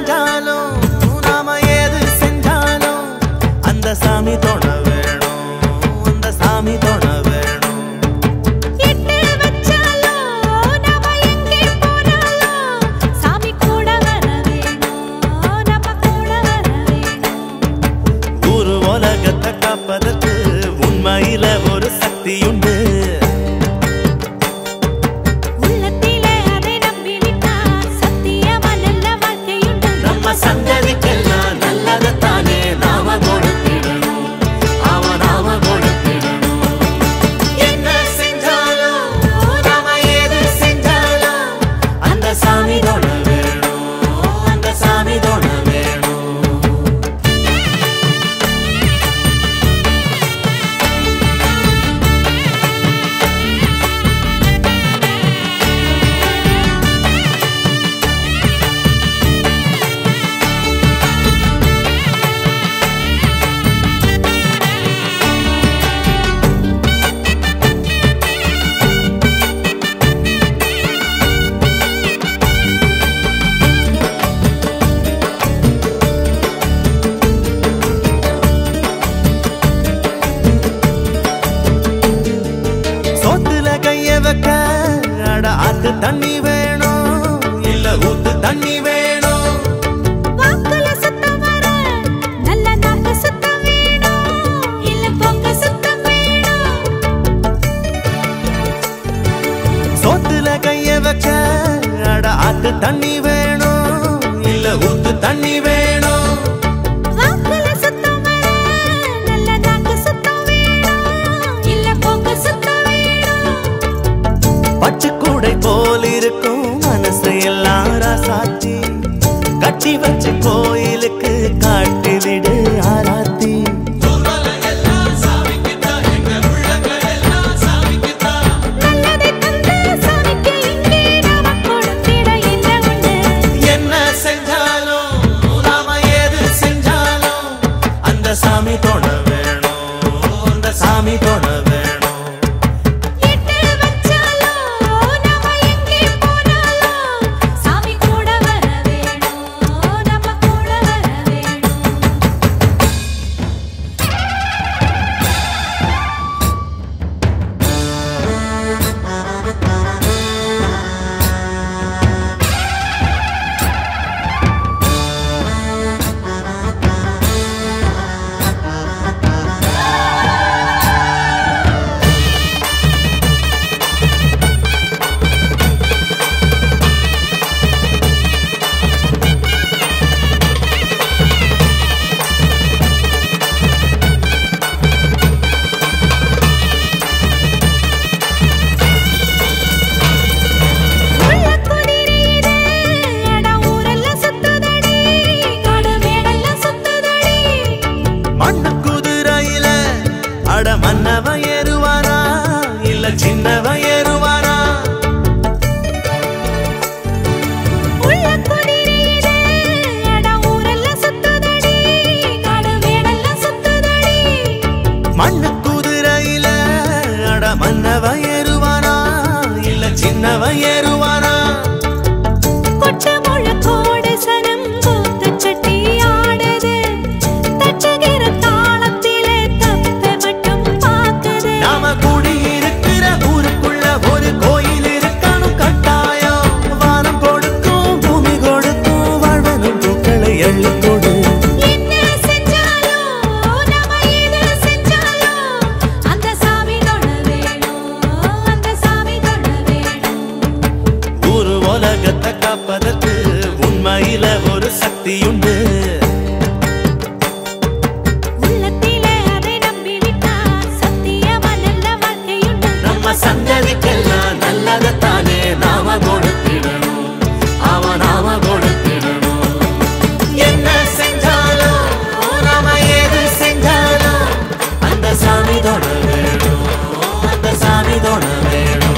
செஞ்சாலும் நாம ஏது செஞ்சாலும் அந்த சாமி தொண வேணும் அந்த சாமி தொண வேணும் எட்டு வச்சாலும் நாம எங்கே போனாலும் சாமி கூட வர வேணும் நம்ம கூட வர வேணும் ஒரு உலகத்தை காப்பதற்கு உண்மையில ஒரு சக்தியுண்டு உள்ளத்திலே அதை நம்பி விட்டால் சத்தியமா நல்ல வாழ்க்கையுண்டு நம்ம சந்ததிக்கெல்லாம் நல்லதைத்தானே நாம கொடுத்திடணும் அவன் நாம கொடுத்திடணும் என்ன செஞ்சாலும் நாம ஏது செஞ்சாலும் அந்த சாமி தொட வேணும் அந்த சாமி தொட வேணும் சோத்துல கைய வைக்க அட ஆத்து தண்ணி வேணும் இல்ல ஊத்து தண்ணி வேணும் வாக்குல சுத்தம் வர நல்ல நாக்கு சுத்தம் வேணும் இல்ல பொங்க சுத்தம் வேணும் சோத்துல கைய வைக்க அட ஆத்து தண்ணி வேணும் இல்ல ஊத்து தண்ணி வேணும் வாக்குல சுத்தம் வர நல்ல நாக்கு சுத்தம் வேணும் இல்ல பொங்க சுத்தம் வேணும் பச்சை கூடை போல் இருக்கும் மனசு எல்லாம் ராசாத்தி கட்டி வச்ச கோயிலுக்கு காட்டி விடு ஆராத்தி நல்லதை தந்து சாமிக்கு இங்கே நாம கொடுத்திட என்ன உண்டு என்ன செஞ்சாலும் நாம ஏது செஞ்சாலும் அந்த சாமி தொட வேணும் அந்த சாமி தொட வேணும் எட்டு வச்சாலும் நாம எங்கே போனாலும் சாமி கூட வர வேணும் நம்ம கூட வர வேணும் உள்ள குதிரையிலே அட ஊரெல்லாம் சுத்துதடி காடு மேடெல்லாம் சுத்துதடி மண்ணு குதிரையில அட மன்னவ ஏறுவானா இல்ல சின்னவ ஏறுவானா உள்ள குதிரையிலே அட ஊரெல்லாம் சுத்துதடி காடு மேடெல்லாம் சுத்துதடி மண்ணு குதிரையில அட மன்னவ ஏறுவானா இல்ல சின்னவ ஏறுவானா கொட்ட முழக்கோடு சனம் கூத்து சட்டி ஆடுது தச்சுகிற தாளத்திலே தப்ப மட்டும் பார்க்குது நாம கூடி இருக்கிற ஊருக்குள்ள ஒரு கோயில் இருக்கணும் கட்டாயம் வானம் கொடுக்கும் பூமி கொடுக்கும் வாழ்வனும் பூக்களை எள்ளி கொடு என்ன செஞ்சாலும் நாம எது செஞ்சாலும் அந்த சாமி தொட வேணும் அந்த சாமி தொட வேணும் ஒரு உலகத்தை காப்பதற்கு உண்மையில ஒரு சக்தியுண்டு உள்ளத்திலே அதை நம்பி விட்டால் சத்தியமா நல்ல வாழ்க்கையுண்டு நம்ம சந்ததிக்கெல்லாம் நல்லதைத்தானே நாம கொடுத்திடணும் அவன் நாம கொடுத்திடணும் என்ன செஞ்சாலும் நாம ஏது செஞ்சாலும் அந்த சாமி தொட வேணும் அந்த சாமி தொட வேணும்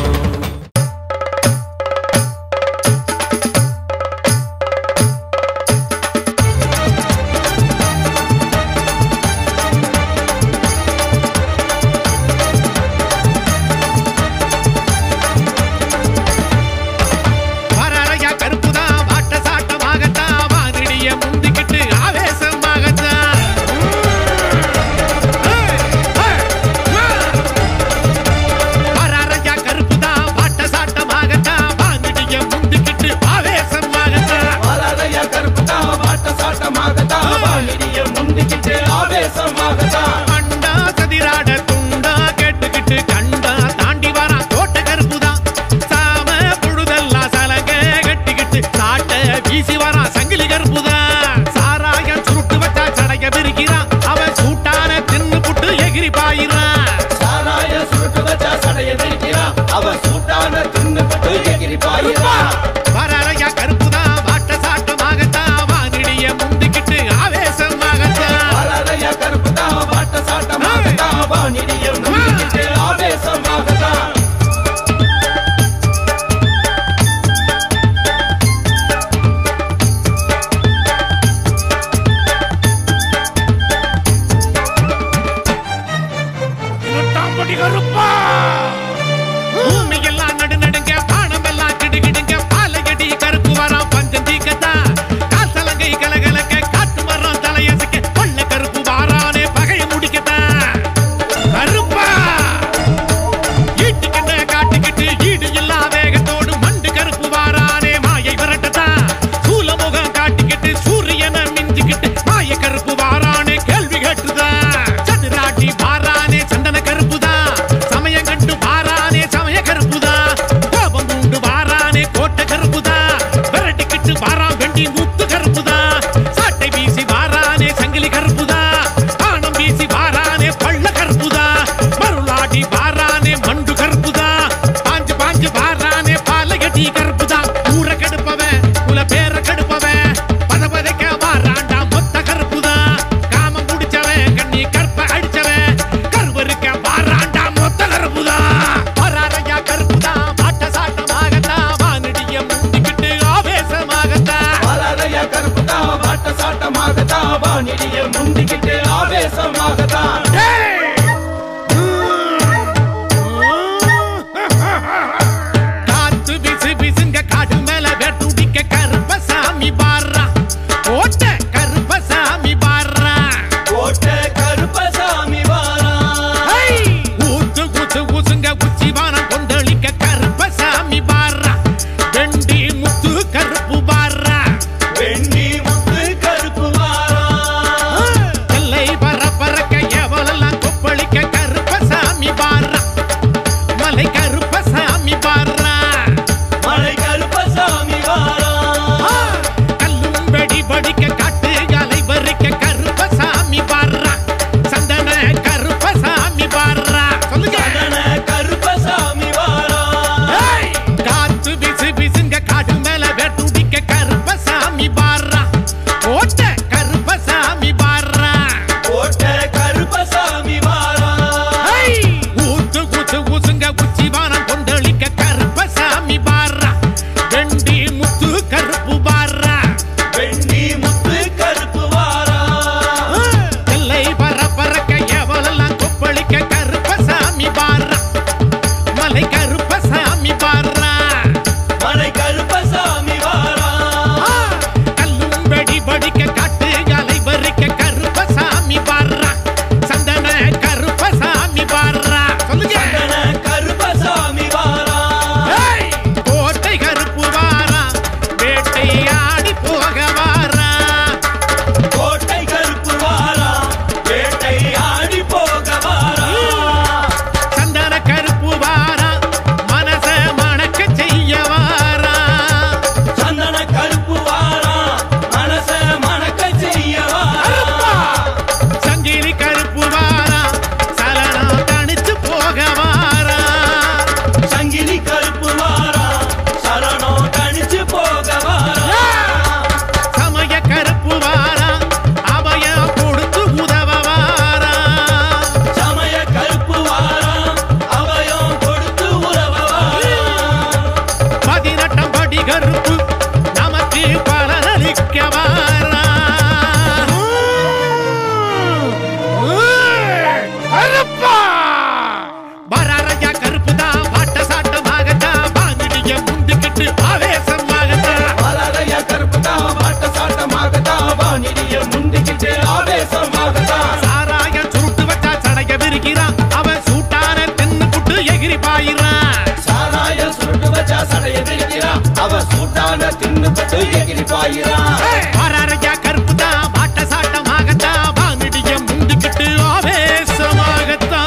பாயிரம் பாராரையா கருப்புதான் வாட்ட சாட்டமாகத்தான் வானிடிய முந்திக்கிட்டு ஆவேசமாகத்தான்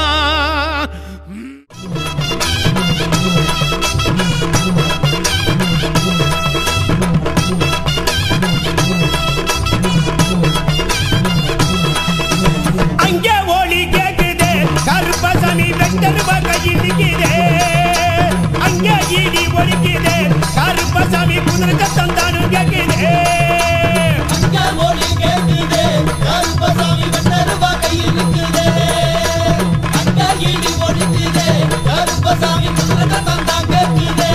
அங்கே ஒளி கேக்குதே கருப்பசாமி வெட்டருவா கையில் நிக்குதே அங்கே இடி ஒலிக்குதே கருப்பசாமி குதிரை சத்தம் தானும் கேக்குதே அங்க ஒளி கேக்குதே கருப்பசாமி வெட்டருவா கையில் நிக்குதே அங்க இடி ஒலிக்குதே கருப்பசாமி குதிரை சத்தம் தான் கேக்குதே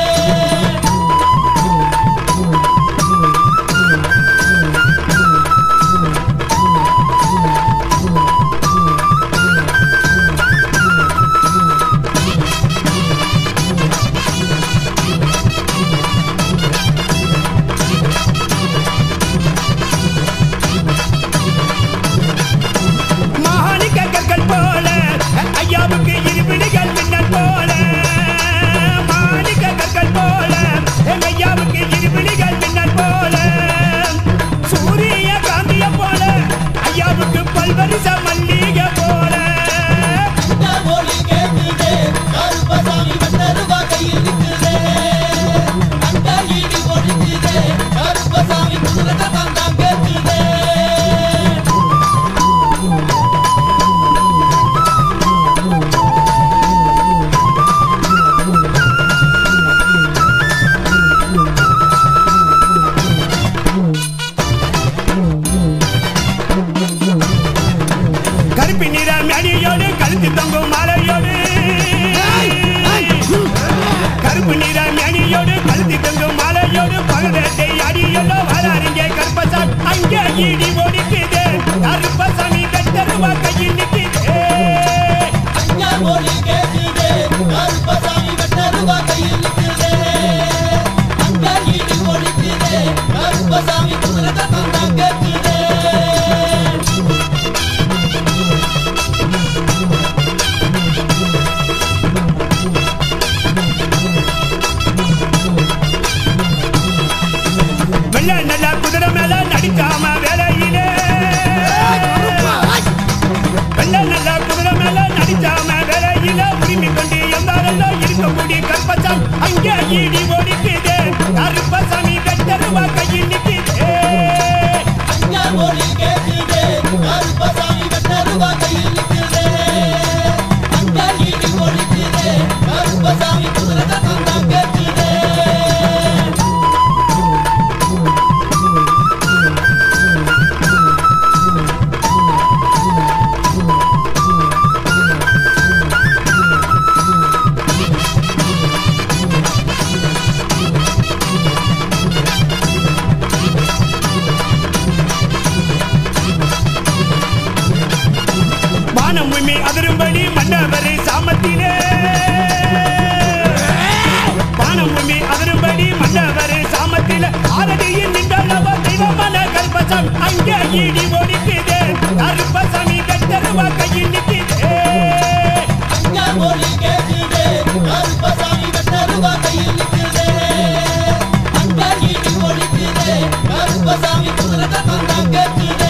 மாணிக்க கற்கள் போல ஐயாவுக்கு இருபிடிகள் மின்னல் போல மாணிக்க கற்கள் போல எங்க ஐயாவுக்கு இருபிடிகள் மின்னல் போல சூரிய காந்திய போல ஐயாவுக்கு பல்வரிச மல்லிகை போல அங்க ஒளி கேக்குதே கருப்பசாமி வெட்டருவா கையில் நிக்குதே அங்க இடி ஒலிக்குதே கருப்பசாமி குதிரை சத்தம் தான் கேக்குதே கருப்பு நிற மணியோடு கழுத்து தொங்கும் மாலையோடு கருப்பு நிற மணியோடு கழுத்து தொங்கும் மாலையோடு பகவேட்டை அடியலோ வராருங்க கருப்பசாமி அங்கே இடி ஓடிக்குது கருப்பசாமி கட்டருவா கையில் நிக்குது அங்க ஒளி கேக்குதே கருப்பசாமி வெட்டருவா கையில் நிக்குதே அங்க இடி ஒலிக்குதே கருப்பசாமி குதிரை சத்தம் தான் கேக்குதே வெள்ள நல்ல குதிரை மேல நடிக்காம வேலையிலே வெள்ள நல்ல குதிரை மேல நடிக்காம வேலையில உரிமை கொண்டு எந்தாரெல்லாம் இருக்கக்கூடிய கருப்பசாமி அங்கே இடி ஓடிக்குது கருப்பசாமி வெட்டருவா கையில் நிக்குது அங்க ஒளி கேக்குதே கருப்பசாமி வெட்டருவா கையில் நிக்குதே அங்க இடி ஒலிக்குதே கருப்பசாமி குதிரை சத்தம் தான் கேக்குதே வானம் உண்மை அதிரும்படி மன்னவரை சாமத்திலே வானம் உண்மை அதிரும்படி மன்னவரை சாமத்திலே ஆரடியில் நின்றளவ தெய்வமான கருப்பசாமி அங்கே இடி ஓடிக்குது கருப்பசாமி கட்டருவா கையில் நிக்குது அங்க ஒளி கேக்குதே கருப்பசாமி வெட்டருவா கையில் நிக்குதே அங்க இடி ஒலிக்குதே கருப்பசாமி குதிரை சத்தம் தான் கேக்குதே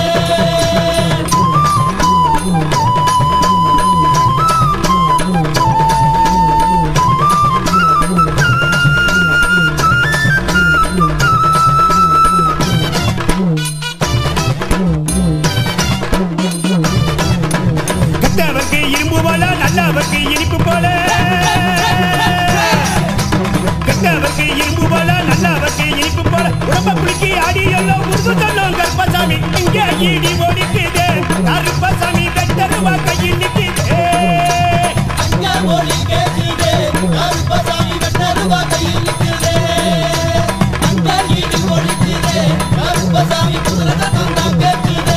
கெட்டவர்க்கு இரும்பு போல நல்லவர்க்கு இனிப்பு போல கெட்டவர்க்கு இரும்பு போல நல்லவர்க்கு இனிப்பு போல உடம்ப குலுக்கி ஆடி எல்லாம் உருது சொல்லும் கருப்பசாமி இங்கே இடி ஓடிக்குது கருப்பசாமி கட்டருவா கையில் நிக்குது அங்க ஒளி கேக்குதே கருப்பசாமி வெட்டருவா கையில் நிக்குதே அங்க இடி ஒலிக்குதே கருப்பசாமி குதிரை சத்தம் தான் கேக்குதே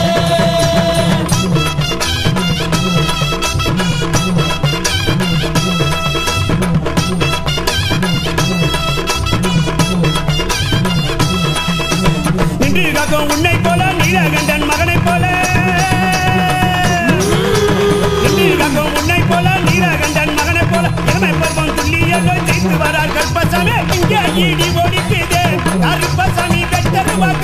நின்று காக்கும் உன்னை போல நீலகண்டன் மகனை போல நின்று காக்கும் உன்னை போல நீலகண்டன் மகனை போல இளமை பருவம் துல்லியலோ ஜெயித்து வரார் கருப்பசாமி இங்கே இடி ஓடிக்குது கருப்பசாமி கட்டருவா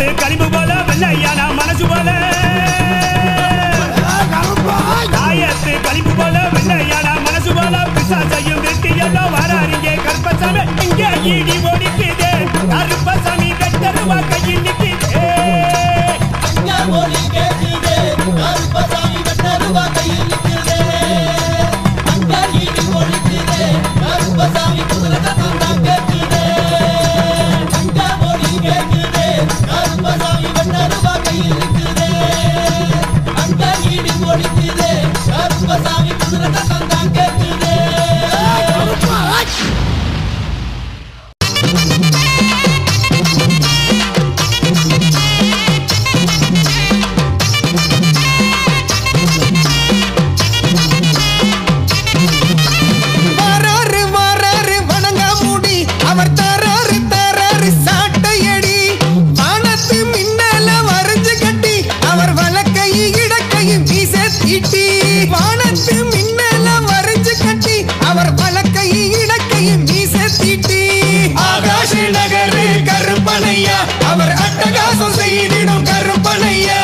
தாயத்து களிம்பு போல வெள்ளையான மனசு போல தாயத்து களிம்பு போல வெள்ளையான மனசு போல பிசாசையும் வெட்டி எல்லாம் வராருங்க கருப்பசாமி இங்க ஈடி ஓடிக்குது கருப்பசாமி வெட்டருவா கையில் நிக்குது அங்க ஒலி கேக்குதே கருப்பசாமி வெட்டருவா கையில் நிக்குதே அங்க ஈடி ஒலிக்குதே கருப்பசாமி குதிரை சத்தம் தான் கேக்குதே அங்க ஒலி கேக்குதே கருப்பசாமி வெட்டருவா கையில் நிக்குதே அங்க ஈடி ஒலிக்குதே கருப்பசாமி குதிரை சத்தம் தான் கேக்குதே வாராரு வாராரு வணங்க முடி அவர் தராரு தராரு சாட்டையடி வானத்து மின்னல வரைஞ்சு கட்டி அவர் வலக்கை இடக்கையும் வீச தீட்டி வானத்து மின்னல வரைஞ்சு கட்டி அவர் வலக்கை இடக்கையும் வீச தீட்டி ஆகாஷ நகரு கருப்பனையா அவர் அட்டகாசம் செய்திடும் கருப்பனையா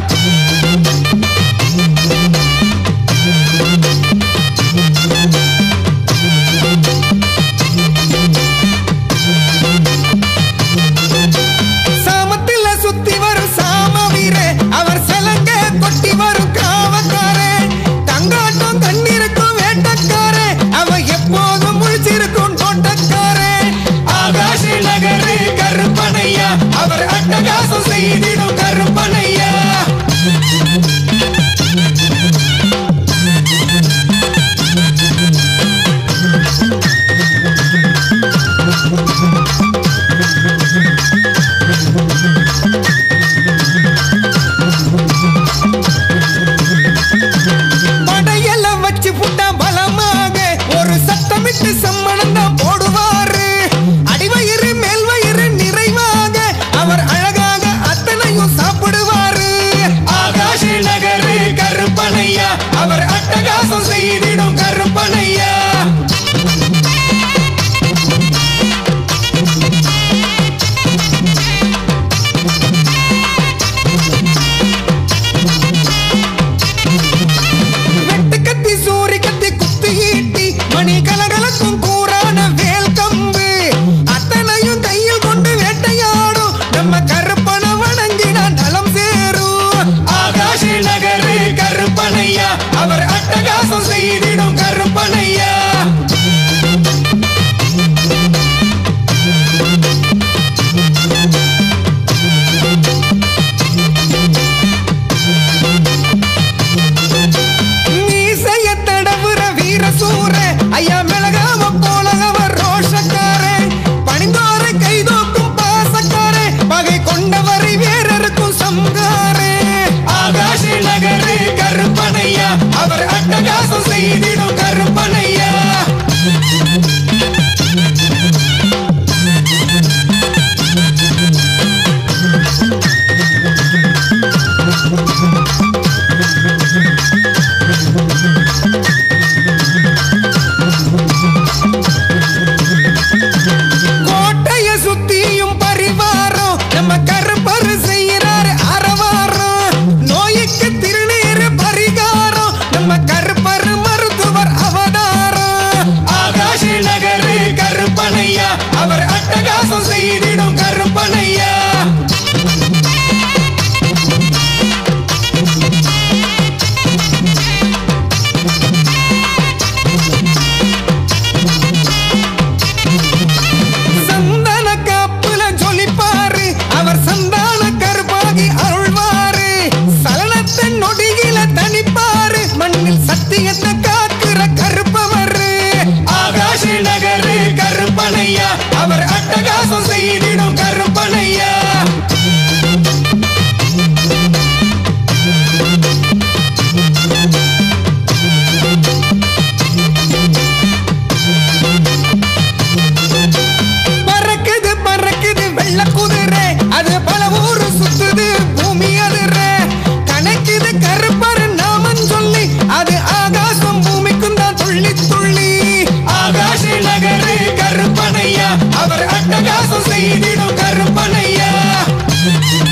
சாமத்தில சுத்தி வரும் சாம வீர அவர் சலங்க கொட்டி வரும் காவக்காரே தங்காட்டம் கண்ணிருக்கும் வேட்டக்காரே அவ எப்போதும் முழிச்சிருக்கும் தோட்டக்காரே ஆகாஷ நகரு கருப்பனையா அவர் அட்டகாசம் செய்திடும் கருப்பனையா படையெல்லாம் வச்சு புட்டா பலமாக ஒரு சத்தமிட்டு சம்மணம் தான் போடுவாரு அடிவயிறு மேல் வயிறு நிறைவாக அவர் அழகாக அத்தனையும் சாப்பிடுவாரு ஆகாஷ நகரு கருப்பனையா அவர் அட்டகாசம் செய்திடும் கருப்பனையா வெட்டு கத்தி சூரி கத்தி குத்தி ஈட்டி மணி கலகலக்கும் கூறான வேல் கம்பு அத்தனையும் கையில் கொண்டு வேட்டையாடும் நம்ம கருப்பன வணங்கினா நலம் சேரும் ஆகாஷ நகரு கருப்பனையா அவர் அட்டகாசம் செய்திடும் கருப்பனையா மீசைய தடவுற வீர சூர ஐயா மிளகாம போல அவர் ரோஷக்காரே பணிந்தோரை கைதோக்கும் பாசக்காரே பகை கொண்டவரை வேறருக்கும் சம்காரே ஆகாஷ நகரு கருப்பனையா அவர் அட்டகாசம் செய்திடும் கருப்பனையா கோட்டைய சுத்தியும் பரிவாரம் நம்ம கருப்பரு செய்யறாரு அறவாரம் நோய்க்கு திருநீர் பரிகாரம் நம்ம கருப்பரு மருத்துவர் அவதாரம் ஆகாஷ நகரு கருப்பனையா அவர் அட்டகாசம் செய்திடும் கருப்பனையா சந்தன காப்புல ஜொலிப்பாரு அவர் சந்தான கருப்பாகி அருள்வாரு சலனத்தை நொடியில தனிப்பாரு மண்ணில் சத்தியத்தை காக்குற கருப்பவரு ஆகாஷ நகரு கருப்பனையா அவர் அட்டகாசம் செய்திடும் கருப்பனையா பறக்குது பறக்குது வெள்ள குதிரை அது பல ஊரு சுத்துது பூமி அதிர கணக்குது கருப்பரு நாமம் சொல்லி அது ஆகாசம் பூமிக்கும் தான் துள்ளி துள்ளி ஆகாஷ நகரு கருப்பனையா அவர் அட்டகாசம் செய்திடும் கருப்பனையா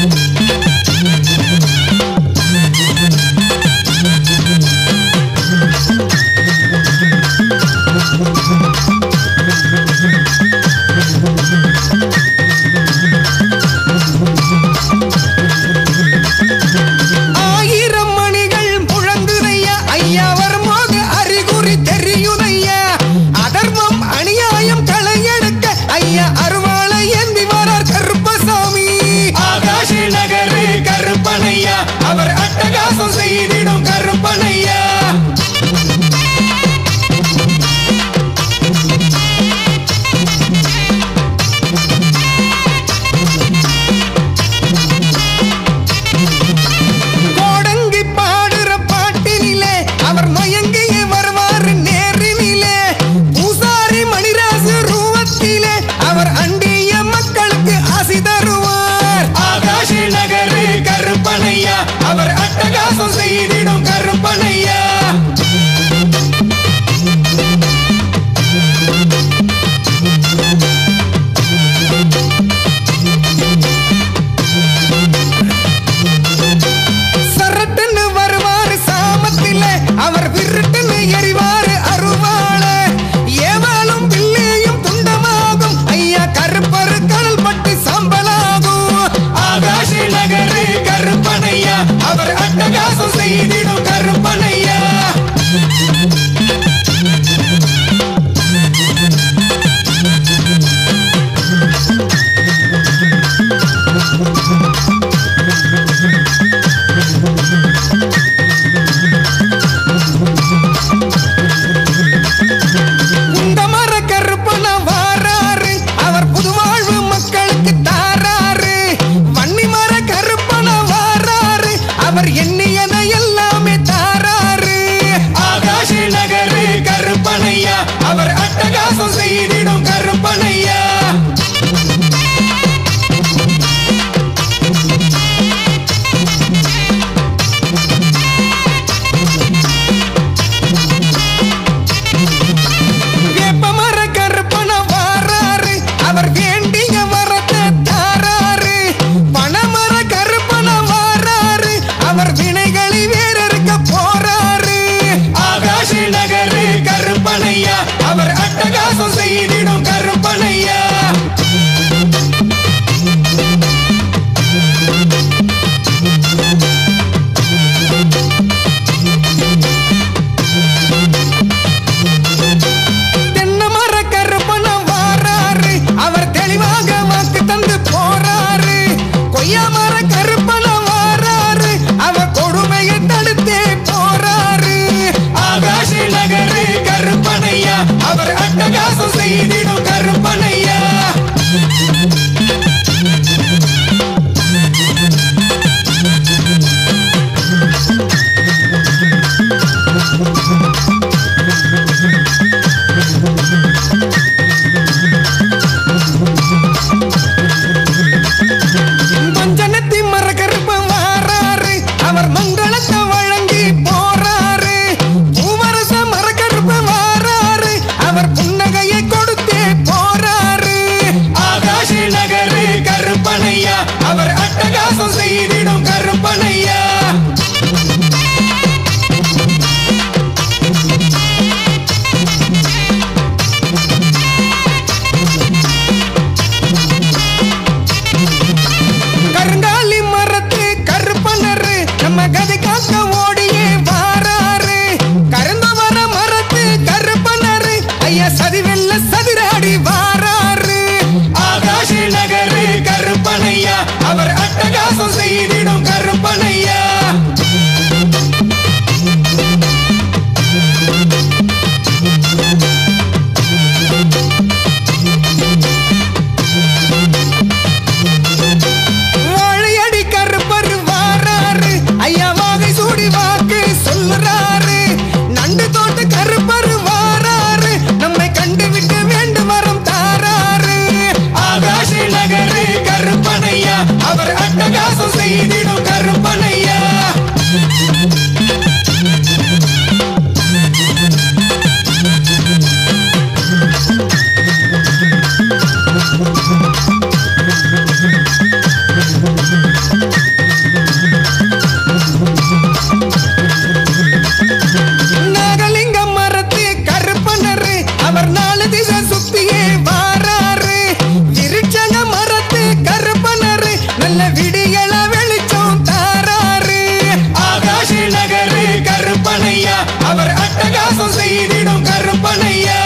நாகலிங்கம் மரத்து கருப்பனரு அவர் நாலு திசை சுத்தியே வாராரு விருட்சங்க மரத்து கருப்பனரு நல்ல விடியல வெளிச்சம் தாராரு ஆகாஷ் நகரு கருப்பனையா அவர் அட்டகாசம் செய்திடும் கருப்பனையா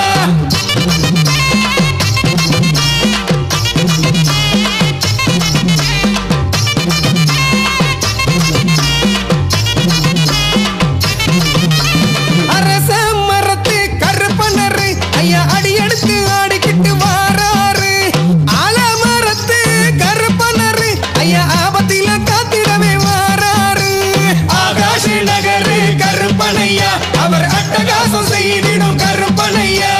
அரச மரத்து கருப்பனரு ஐயா அடி எடுத்து ஆடிக்கிட்டு வாராரு ஆலமரத்து கருப்பனரு ஐயா ஆபத்தில காத்திடவே வாராரு ஆகாஷ் நகரு கருப்பனையா அவர் அட்டகாசம் செய்திடும் கருப்பனையா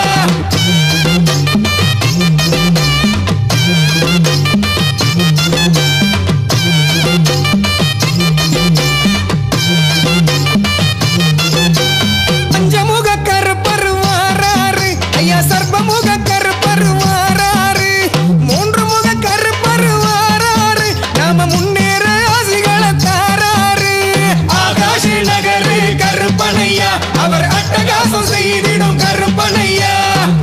பஞ்சமுக கருப்பர் வாராரு ஐயா சர்ப்பமுக கருப்பர் வாராரு மூன்று முக கருப்பர் வாராரு நாம முன்னேற ஆசிகளை தாராரு ஆகாஷ் நகரு கருப்பனையா அவர் அட்டகாசம் செய்திடும் கருப்பனையா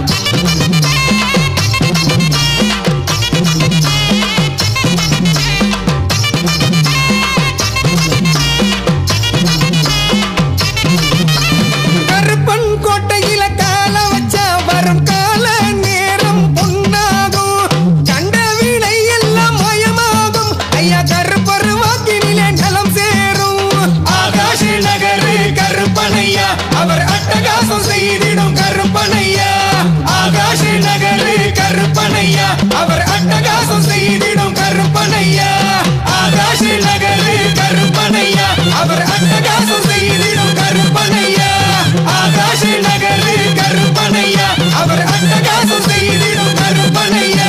கருப்பன் கோட்டையில கால வச்சா வரும் கால நேரம் பொன்னாகும் கண்ட வீணை எல்லாம் மயமாகும் ஐயா கருப்பர் வாக்கினிலே நலம் சேரும் ஆகாஷ் நகரு கருப்பனையா அவர் அட்டகாசம் செய்திடும் கருப்பனையா ஆகாஷ் நகரு கருப்பனையா அவர் அட்டகாசம் செய்திடும் கருப்பனையா ஆகாஷ் நகரு கருப்பனையா அவர் அட்டகாசம் செய்திடும் கருப்பனையா ஆகாஷ் நகரு கருப்பனையா அவர் அட்டகாசம் செய்திடும் கருப்பனையா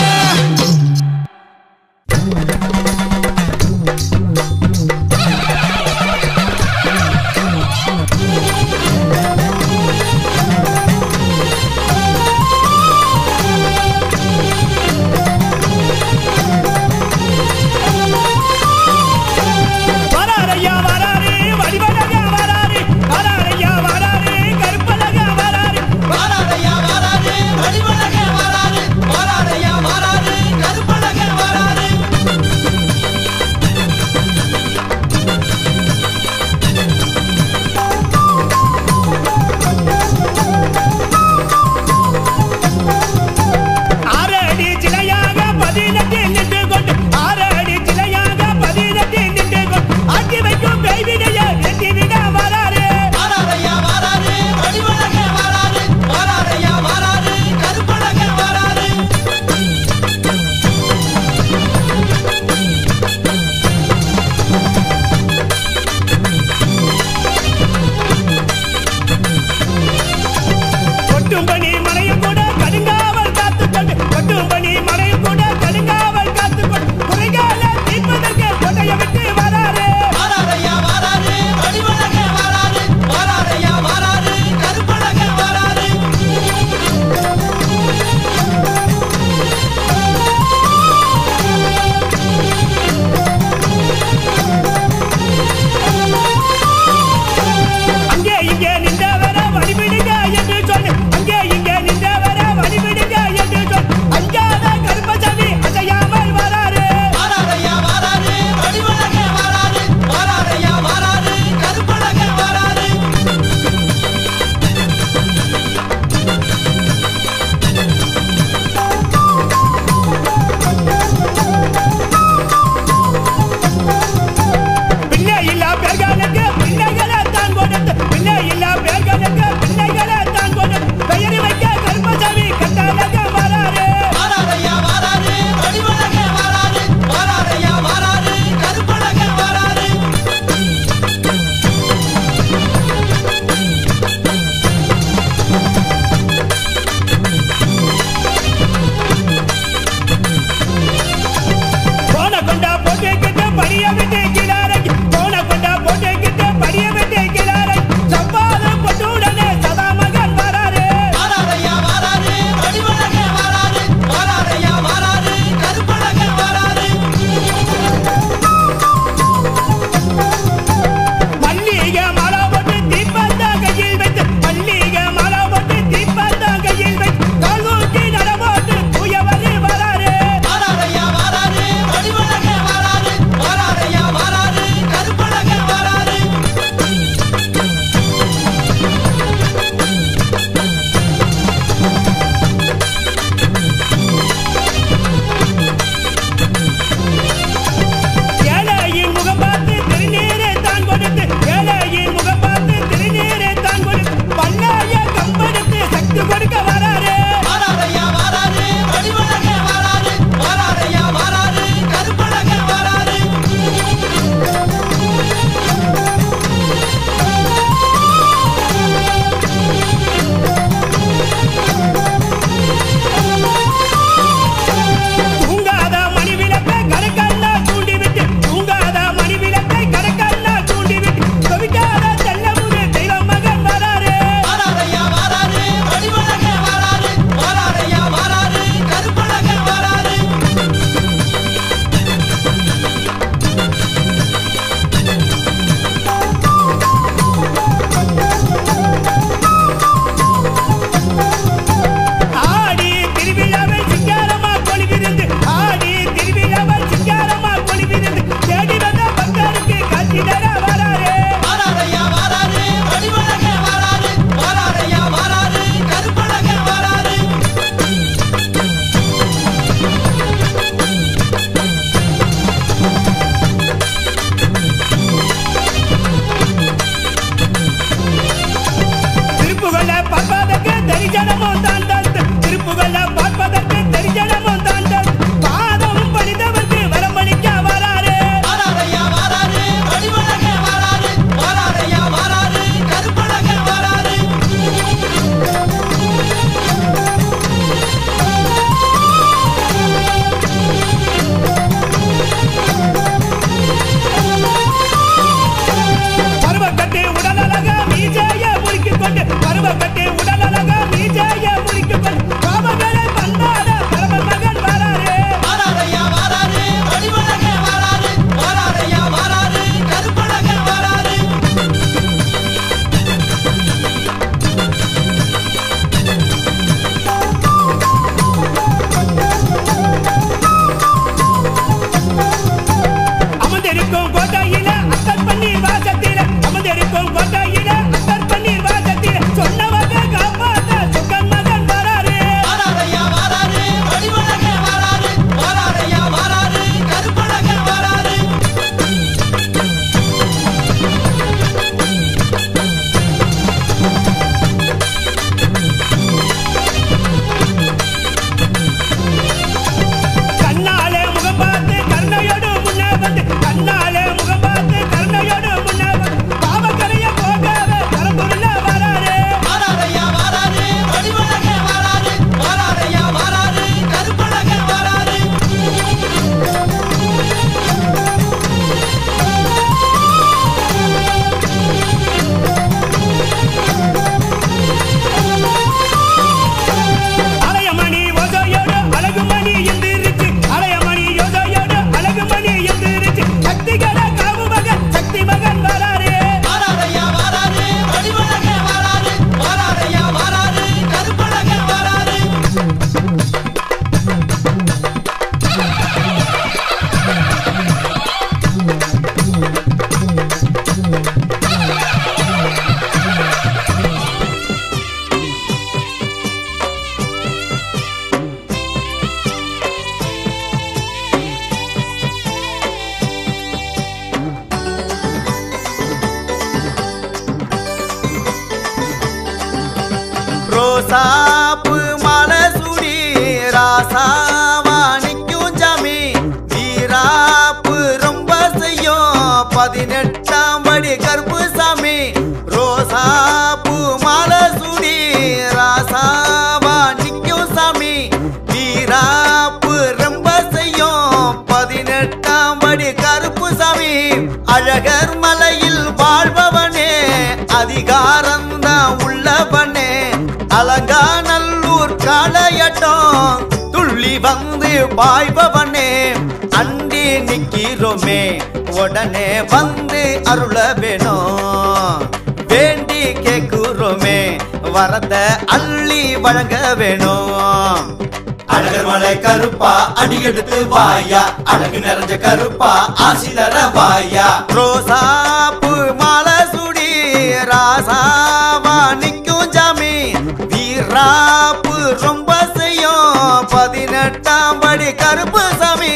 ரோசாப்பு மாலை சுடி ராசாவா நிக்கும் ஜாமி வீராப்பு ரொம்ப செய்யும் பதினெட்டாம் படி கருப்பு சாமி ரோசாப்பு மாலை சுடி ராசாவா நிக்கும் சாமி வீராப்பு ரொம்ப செய்யும் பதினெட்டாம் படி கருப்பு சாமி அழகர் மலையில் வாழ்பவனே அதிகாரம்தான் உள்ளவனே அலங்காநல்லூர் காளையட்டம் துள்ளி வந்து பாய்பவனே அண்டி நிக்கிறோமே உடனே வந்து அருள வேணும் வேண்டி கேக்குறோமே வரத அள்ளி வழங்க வேணும் அழகர் மலை கருப்பா அடி எடுத்து வாயா அழகு நிறைஞ்ச கருப்பா ஆசி தர வாயா ரோசாப்பு மாலை சுடி ராசாவா நிக்கும் ஜாமி வீராப்பு ரொம்ப செய்யும் பதினெட்டாம் படி கருப்பு சாமி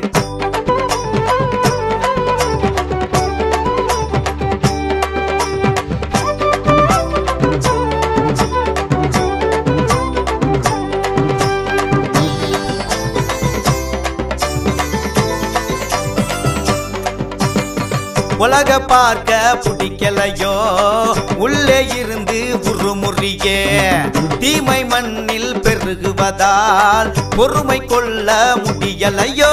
உலக பார்க்க பிடிக்கலையோ உள்ளே இருந்து உருமுறியே தீமை மண்ணில் பெருகுவதால் பொறுமை கொள்ள முடியலையோ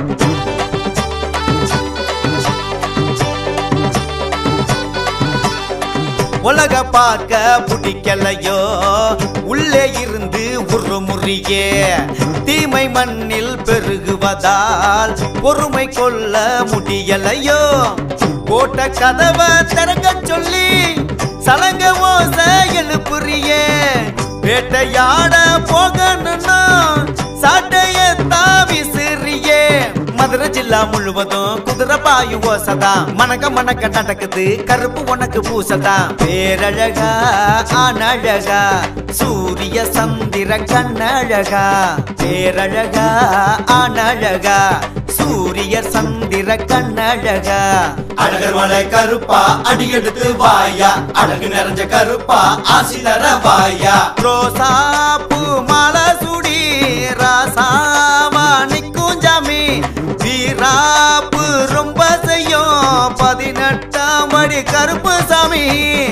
உலக பார்க்க பிடிக்கலையோ உள்ளே இருந்து உருமுறியே தீமை மண்ணில் பெருகுவதால் பொறுமை கொள்ள முடியலையோ போட்ட கதவை திறக்க சொல்லி சலங்க ஓச எழுப்புறியே வேட்டையாட போகணும்னா சாட்டைய தாவிசிறியே மதுரை ஜில்லா முழுவதும் குதிரை பாயும் ஓசதா மணக்க மணக்க நடக்குது கருப்பு உனக்கு பூசதா பேரழகா ஆனழகா சூரிய சந்திர கண்ணழகா பேரழகா ஆனழகா சூரிய சந்திர கண்ணழகா அழகர் மலை கருப்பா அடி எடுத்து வாயா அழகு நிறைஞ்ச கருப்பா ஆசி தர வாயா ரோசாப்பூ மாலை சுடி ராசாவா நிக்கும் ஜாமி வீராப்பு ரொம்ப செய்யும் பதினெட்டாம் படி கருப்பு சாமி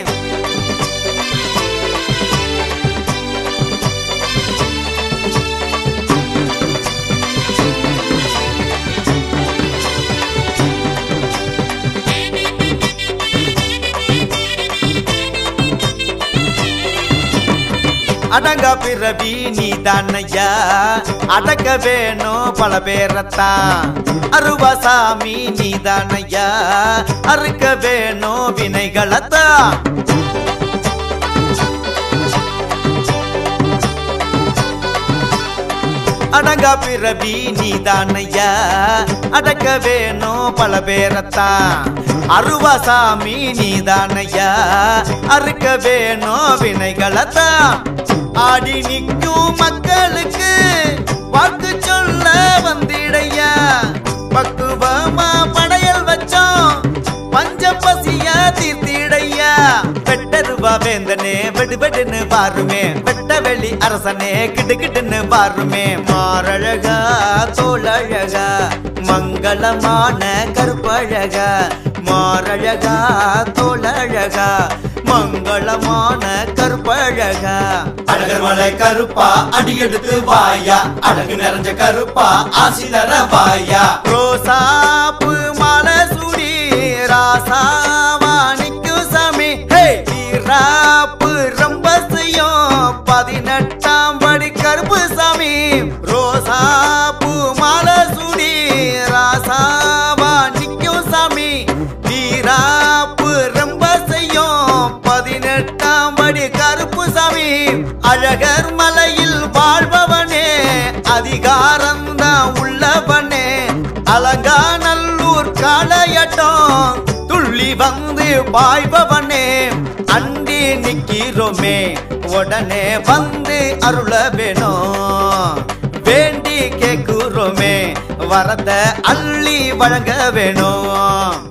அடங்க பிறவி நீ தானையா அடக்க வேணும் பல பேரத்தான் அருவாசாமி நீ தானையா அறுக்க வேணும் வினைகளத்தான் அடங்கா பிறவி நீ தானையா அடக்க வேணும் பல பேரத்தான் அருவாசாமி நீ தானையா அறுக்க வேணும் வினைகளத்தான் ஆடி நிற்கும் மக்களுக்கு வாக்கு சொல்ல வந்திடையா பக்குவமா படையல் வச்சோம் பஞ்ச பசியா தீர்த்திடையா வெட்டருவா வேந்தனே வெடு வெடுன்னு பாருமே வெட்ட வெளி அரசனே கிடு கிடுன்னு பாருமே மாரழகா தோழழகா மங்களமான கருப்பழகா மாரழகா தோழழகா மங்களமான கருப்பழகா அழகர் மலை கருப்பா அடி எடுத்து வாயா அழகு நிறைஞ்ச கருப்பா ஆசி தர வாயா ரோசாப்பு மாலை சுடி ராசாவா நிக்கும் சாமி ஹே வீராப்பு ரொம்ப செய்யும் பதினெட்டாம் படி கருப்பு சாமி ரோசாப்பு மாலை சுடி ராசாவா நிக்கும் சாமி வீராப்பு ரொம்ப செய்யும் பதினெட்டாம் படி கருப்பு சாமி அழகர் மலையில் வாழ்பவனே அதிகாரம்தான் உள்ளவனே அலங்காநல்லூர் காளையட்டம் துள்ளி வந்து பாய்பவனே அண்டி நிக்கிறோமே உடனே வந்து அருள வேணும் வேண்டி கேக்குறோமே வரத அள்ளி வழங்க வேணும்